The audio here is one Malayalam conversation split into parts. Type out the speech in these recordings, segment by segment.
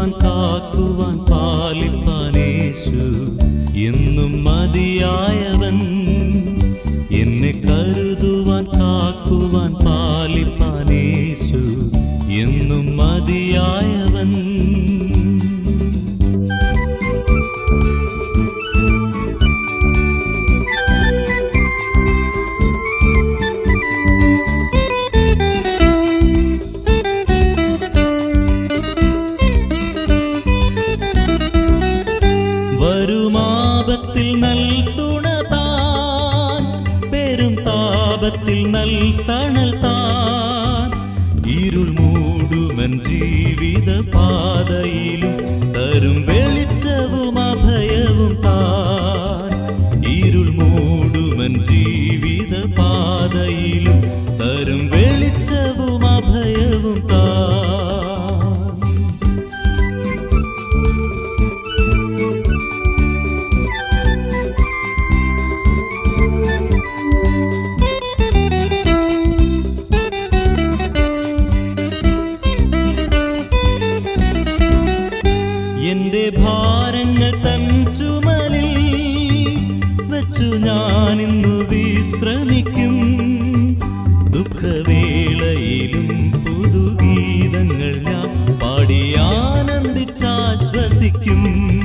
കരുതുവാൻ കാക്കുവാൻ പാലിപ്പാനേശു എന്നും മതിയായവൻ എന്നെ കരുതുവാൻ കാക്കുവാൻ പാലിപ്പാനേശു എന്നും മതിയായവൻ വരുമാപത്തിൽ നൽ തുണ താൻ പെരും താപത്തിൽ നൽ തണൽ താൻ ഇരുൾ മൂടുമൻ ജീവിത പാതയിലും തരും വെളിച്ചവും അഭയവും താൻ ഇരുൾ മൂടുമൻ ജീവിത പാതയിലും തരും വെളിച്ചവും അഭയവും താൻ എന്റെ ഭാരങ്ങൾ തൻ ചുമലിൽ വെച്ചു ഞാൻ ഇന്നു വിശ്രമിക്കും ദുഃഖവേളയിലും പുതുഗീതങ്ങൾ ഞാൻ പാടി ആനന്ദിച്ചാശ്വസിക്കും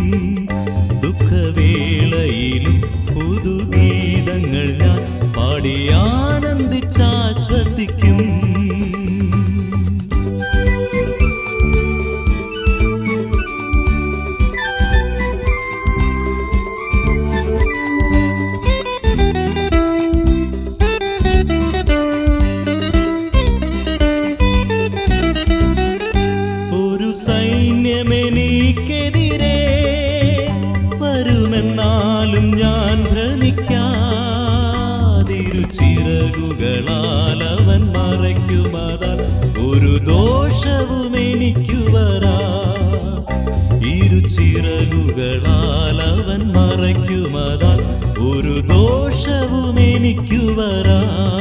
ദുഃഖവേളയിലും പുതുഗീതങ്ങൾ ഞാൻ പാടി ആനന്ദിച്ചാശ്വസിക്കും ഒരു സൈന്യമെനിക്കെതിരെ വരുമെന്നാലും ഞാൻ ഭ്രമിക്കാതിരു ചിറകുകളാൽ അവൻ മറയ്ക്കുമതാൽ ഒരു ദോഷവും എനിക്കു വരാ ഇരു ചിറകുകളാൽ അവൻ മറയ്ക്കുമതാൽ ഒരു ദോഷവും എനിക്കു വരാ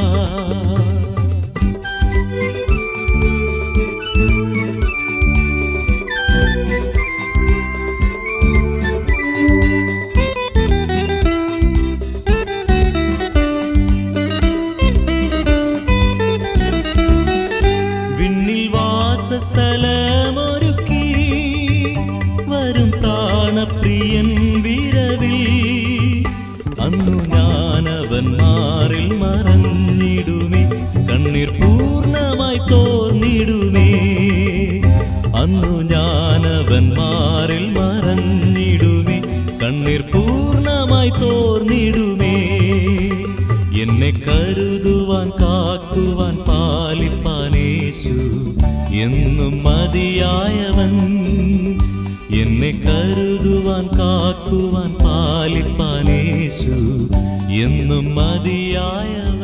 വിണ്ണിൽ വാസസ്ഥലമൊരുക്കി വരും പ്രാണപ്രിയൻ വിരവിൽ അന്നു ഞാനവൻ മാറിൽ മറഞ്ഞിടുമേ കണ്ണീർ പൂർണ്ണമായി തോന്നിടുമേ അന്നു ഞാനവൻ മാറിൽ മറഞ്ഞിടുമേ കണ്ണീർ പൂർണ്ണമായി തോർന്നിടുമേ എന്നെ കരുതുവാൻ കാക്കുവാൻ പാലിപ്പാനേശു എന്നും മതിയായവൻ എന്നെ കരുതുവാൻ കാക്കുവാൻ പാലിപ്പാനേശു എന്നും മതിയായവൻ